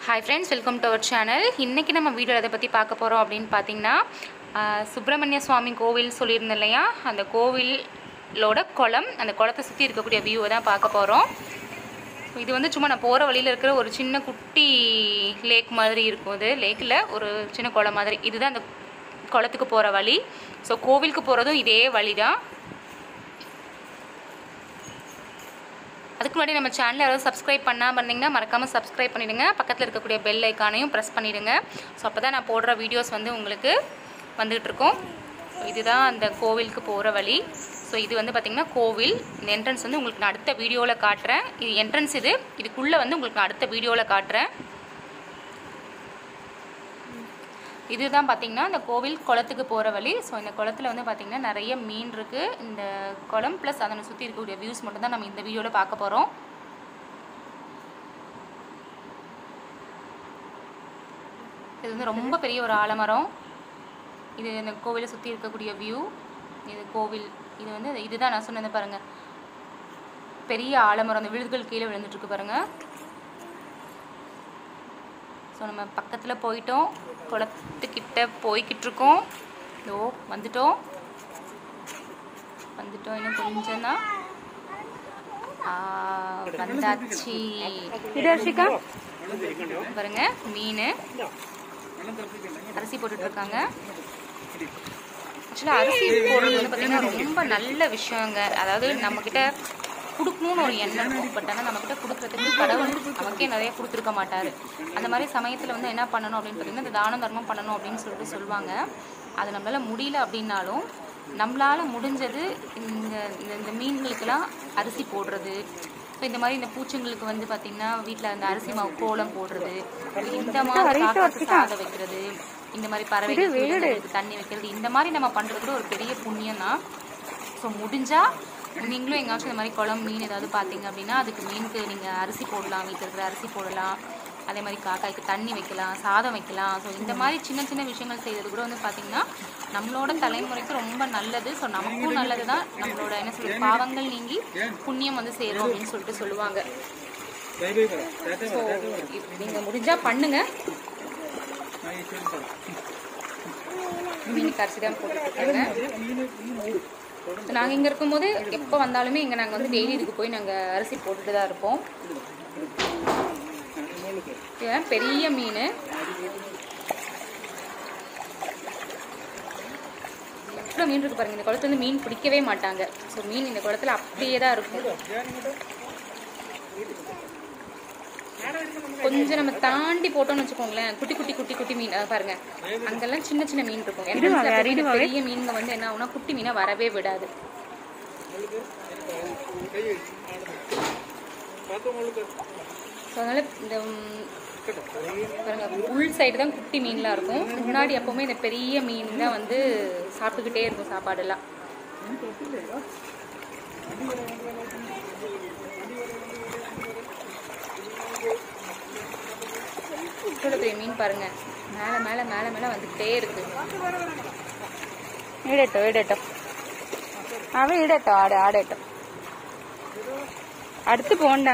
hi friends welcome to our channel இன்றைக்கி நம்ம video எதை பற்றி பார்க்க போகிறோம் அப்படின்னு பார்த்தீங்கன்னா ஆஹ், சுப்பிரமணிய சுவாமி கோவில் சொல்லியிருந்தேன் இல்லையா அந்த கோவிலோட குளம் அந்த குளத்தை சுற்றி இருக்கக்கூடிய வியூவை தான் பார்க்க போகிறோம் இது வந்து சும்மா நான் போகிற வழியில் இருக்கிற ஒரு சின்ன குட்டி லேக் மாதிரி இருக்கும் இது லேக்கில் ஒரு சின்ன குளம் மாதிரி இதுதான் அந்த குளத்துக்கு போகிற வழி ஸோ கோவிலுக்கு போகிறதும் இதே வழி தான் அதுக்கு முன்னாடி நம்ம சேனல் யாராவது சப்ஸ்கிரைப் பண்ணாமல் இருந்தீங்கன்னா மறக்காமல் சப்ஸ்கிரைப் பண்ணிவிடுங்க பக்கத்தில் இருக்கக்கூடிய பெல் ஐக்கானையும் ப்ரெஸ் பண்ணிவிடுங்க ஸோ அப்போ தான் நான் போடுற வீடியோஸ் வந்து உங்களுக்கு வந்துகிட்டு இருக்கும் ஸோ இதுதான் அந்த கோவிலுக்கு போகிற வழி ஸோ இது வந்து பார்த்திங்கன்னா கோவில் இந்த என்ட்ரன்ஸ் வந்து உங்களுக்கு நான் அடுத்த வீடியோவில் காட்டுறேன் இது என்ட்ரன்ஸ் இது இதுக்குள்ளே வந்து உங்களுக்கு நான் அடுத்த வீடியோவில் காட்டுறேன் இதுதான் பார்த்தீங்கன்னா இந்த கோவில் குளத்துக்கு போகிற வழி ஸோ இந்த குளத்துல வந்து பார்த்திங்கன்னா நிறைய மீன் இருக்குது இந்த குளம் ப்ளஸ் அதனை சுற்றி இருக்கக்கூடிய வியூஸ் மட்டும் தான் நம்ம இந்த வீடியோவில் பார்க்க போகிறோம் இது வந்து ரொம்ப பெரிய ஒரு ஆலமரம் இது இந்த கோவிலை சுற்றி இருக்கக்கூடிய வியூ இது கோவில் இது வந்து இதுதான் நான் சொன்னது பாருங்கள் பெரிய ஆலமரம் அந்த விழுதுகள் கீழே விழுந்துட்டுருக்கு பாருங்கள் ஸோ நம்ம பக்கத்தில் போயிட்டோம் குளத்துக்கிட்ட போய்கிட்டு இருக்கோம் இதோ வந்துட்டோம் வந்துட்டோம் இன்னும் கொஞ்சம் தான் வந்தாச்சு இடர்ஷிகா பாருங்க மீன் அரிசி போட்டுட்டு இருக்காங்க ஆக்சுவலாக அரிசி போடுறது வந்து பார்த்தீங்கன்னா ரொம்ப நல்ல விஷயங்க அதாவது நம்மக்கிட்ட கொடுக்கணும்னு ஒரு எண்ணம் இருக்கும் பட் ஆனால் நம்மக்கிட்ட கொடுக்குறதுக்கு கடவுள் நமக்கே நிறைய கொடுத்துருக்க மாட்டார் அந்த மாதிரி சமயத்தில் வந்து என்ன பண்ணணும் அப்படின்னு பார்த்தீங்கன்னா இந்த தானம் தர்மம் பண்ணணும் அப்படின்னு சொல்லிட்டு சொல்லுவாங்க அது நம்மளால் முடியல அப்படின்னாலும் நம்மளால் முடிஞ்சது இந்த இந்த- இந்த மீன்களுக்கெல்லாம் அரிசி போடுறது ஸோ இந்த மாதிரி இந்த பூச்சிங்களுக்கு வந்து பார்த்திங்கன்னா வீட்டில் அந்த அரிசி மாவு கோலம் போடுறது இந்த மாதிரி காக்காக்கு சாதம் வைக்கிறது இந்த மாதிரி பறவைகளுக்கு தண்ணி வைக்கிறது இந்த மாதிரி நம்ம பண்ணுறது கூட ஒரு பெரிய புண்ணியம் தான் ஸோ முடிஞ்சால் நீங்களும் எங்கேயாச்சும் இந்த மாதிரி குளம் மீன் ஏதாவது பார்த்தீங்க அப்படின்னா அதுக்கு மீனுக்கு நீங்கள் அரிசி போடலாம் வீட்டில் இருக்கிற அரிசி போடலாம் அதே மாதிரி காக்காய்க்கு தண்ணி வைக்கலாம் சாதம் வைக்கலாம் ஸோ இந்த மாதிரி சின்ன சின்ன விஷயங்கள் செய்கிறது கூட வந்து பார்த்திங்கன்னா நம்மளோட தலைமுறைக்கு ரொம்ப நல்லது ஸோ நமக்கும் நல்லது தான் நம்மளோட என்ன சொல்றது பாவங்கள் நீங்கி புண்ணியம் வந்து சேரும் அப்படின்னு சொல்லிட்டு சொல்லுவாங்க ஸோ நீங்கள் முடிஞ்சால் பண்ணுங்க மீனுக்கு அரிசி தான் போட்டுருக்காங்க நாங்கள் இங்கே இருக்கும்போது எப்போ வந்தாலுமே இங்கே நாங்கள் வந்து டெய்லி இதுக்கு போய் நாங்கள் அரிசி போட்டுட்டு தான் இருப்போம் இதுதான் பெரிய மீன் எவ்வளோ மீன் இருக்கு பாருங்க இந்த குளத்துல வந்து மீன் பிடிக்கவே மாட்டாங்க ஸோ மீன் இந்த குளத்துல அப்படியே தான் இருக்கும் கொஞ்சம் நம்ம தாண்டி போட்டோம்னு வச்சுக்கோங்களேன் குட்டி குட்டி குட்டி குட்டி மீன் அஹ் பாருங்க அங்கெல்லாம் சின்ன சின்ன மீன் இருக்கும் entrance ல எப்பவுமே பெரிய மீன்க வந்து என்ன ஆகும்னா குட்டி மீனை வரவே விடாது ஸோ அதனால இந்த ம், பாருங்க உள் சைடு தான் குட்டி மீன்லாம் இருக்கும் முன்னாடி எப்பவுமே இந்த பெரிய மீன் தான் வந்து சாப்பிட்டுக்கிட்டே இருக்கும் சாப்பாடெல்லாம் இவ்வளோ பெரிய மீன் பாருங்க மேலே மேலே மேலே மேலே வந்துக்கிட்டே இருக்கு ഇടട്ടോ ഇടട്ടോ അവ ഇടട്ടോ ആടെ ആടെ ഇട്ടോ അടുത്ത് പോണ്ട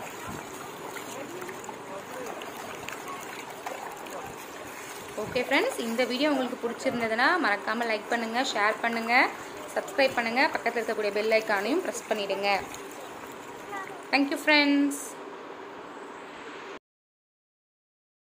ஓகே ஃப்ரெண்ட்ஸ் இந்த வீடியோ உங்களுக்கு பிடிச்சிருந்ததுன்னா மறக்காமல் லைக் பண்ணுங்கள் ஷேர் பண்ணுங்கள் சப்ஸ்கிரைப் பண்ணுங்கள் பக்கத்தில் இருக்கக்கூடிய பெல் ஐக்கானையும் ப்ரெஸ் பண்ணிவிடுங்க தேங்க்யூ ஃப்ரெண்ட்ஸ்